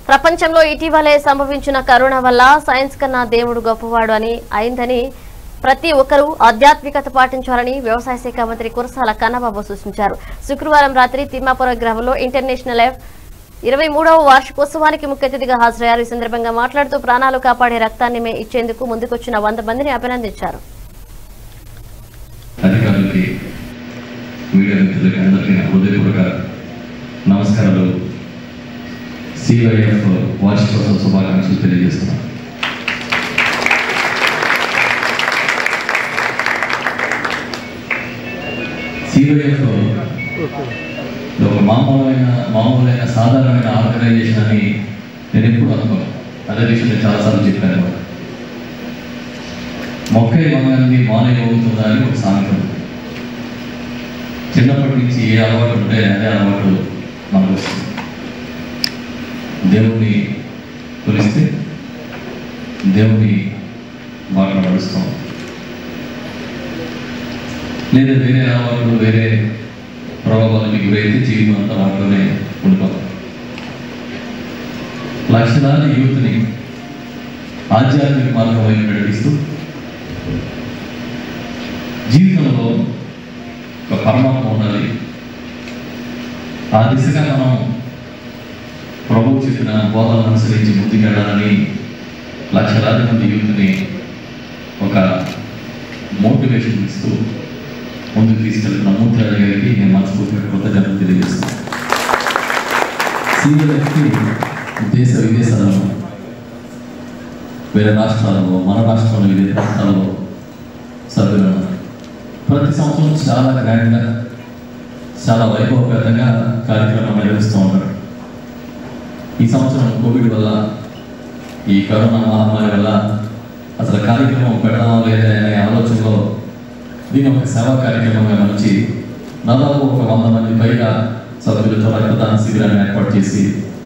ప్రపంచంలో ఇటీవలే సంభవించిన కరోనా వల్ల సైన్స్ కన్నా దేవుడు గొప్పవాడు అని అయిందని ప్రతి ఒక్కరూ ఆధ్యాత్మికత పాటించాలని వ్యవసాయ శాఖ మంత్రి కురసాల కన్నబాబు సూచించారు శుక్రవారం రాత్రి తిమ్మాపురం గ్రామంలో ఇంటర్నేషనల్ ఎఫ్ ఇరవై మూడవ వార్షికోత్సవానికి ముఖ్య అతిథిగా హాజరయ్యారు ఈ సందర్భంగా మాట్లాడుతూ ప్రాణాలు కాపాడే రక్తాన్ని మే ఇచ్చేందుకు ముందుకొచ్చిన వంద మందిని అభినందించారు అధికారులకి మీడియా మిత్రులకి అందరికీ నా హృదయపూర్వక నమస్కారాలు సివైఎఫ్ వార్షికోత్సవ శుభాకాంక్షలు తెలియజేస్తున్నాను సివైఎఫ్ ఒక మామూలైన మామూలైన సాధారణమైన ఆర్గనైజేషన్ అని నేను ఎప్పుడు అనుకోను అదే విషయం నేను చాలాసార్లు చెప్పాను కూడా. మొక్కే మంగంది మానే మోగుతుందా అని ఒక సామెత ఉంది. చిన్నప్పటి నుంచి ఏ అలవాటు ఉంటే అదే అలవాటు మనకు వస్తుంది దేవుణ్ణి కొలిస్తే దేవుని బాగా నడుస్తాం లేదా వేరే అలవాట్లు వేరే ప్రభావాలకి గురైతే జీవితం అంతా వాటిలోనే ఉండిపోతాం లక్షలాది యూత్ని ఆధ్యాత్మిక మార్గం వైపు నడిపిస్తూ జీవితంలో ఒక పరమాత్మ ఉండాలి ఆ దిశగా మనం ప్రభువు చెప్పిన బోధనను అనుసరించి ముందుకెళ్ళాలని లక్షలాది మంది యూత్ని ఒక మోటివేషన్ ఇస్తూ ముందుకు తీసుకెళ్తున్న మూర్తిరాజు గారికి నేను మనస్ఫూర్తిగా కృతజ్ఞతలు తెలియజేస్తున్నాను సీనియర్కి దేశ విదేశాలలో వేరే రాష్ట్రాలలో మన రాష్ట్రంలో వివిధ ప్రాంతాల్లో సభ్యులు ఉన్నారు. ప్రతి సంవత్సరం చాలా గ్రాండ్గా చాలా వైభవపేతంగా కార్యక్రమం నిర్వహిస్తూ ఉంటారు ఈ సంవత్సరం కోవిడ్ వల్ల ఈ కరోనా మహమ్మారి వల్ల అసలు కార్యక్రమం పెడదామా లేదా అనే ఆలోచనలో దీన్ని ఒక సేవా కార్యక్రమంగా మలిచి దాదాపు ఒక వంద మంది పైగా సభ్యులతో రక్తదాన శిబిరాన్ని ఏర్పాటు చేసి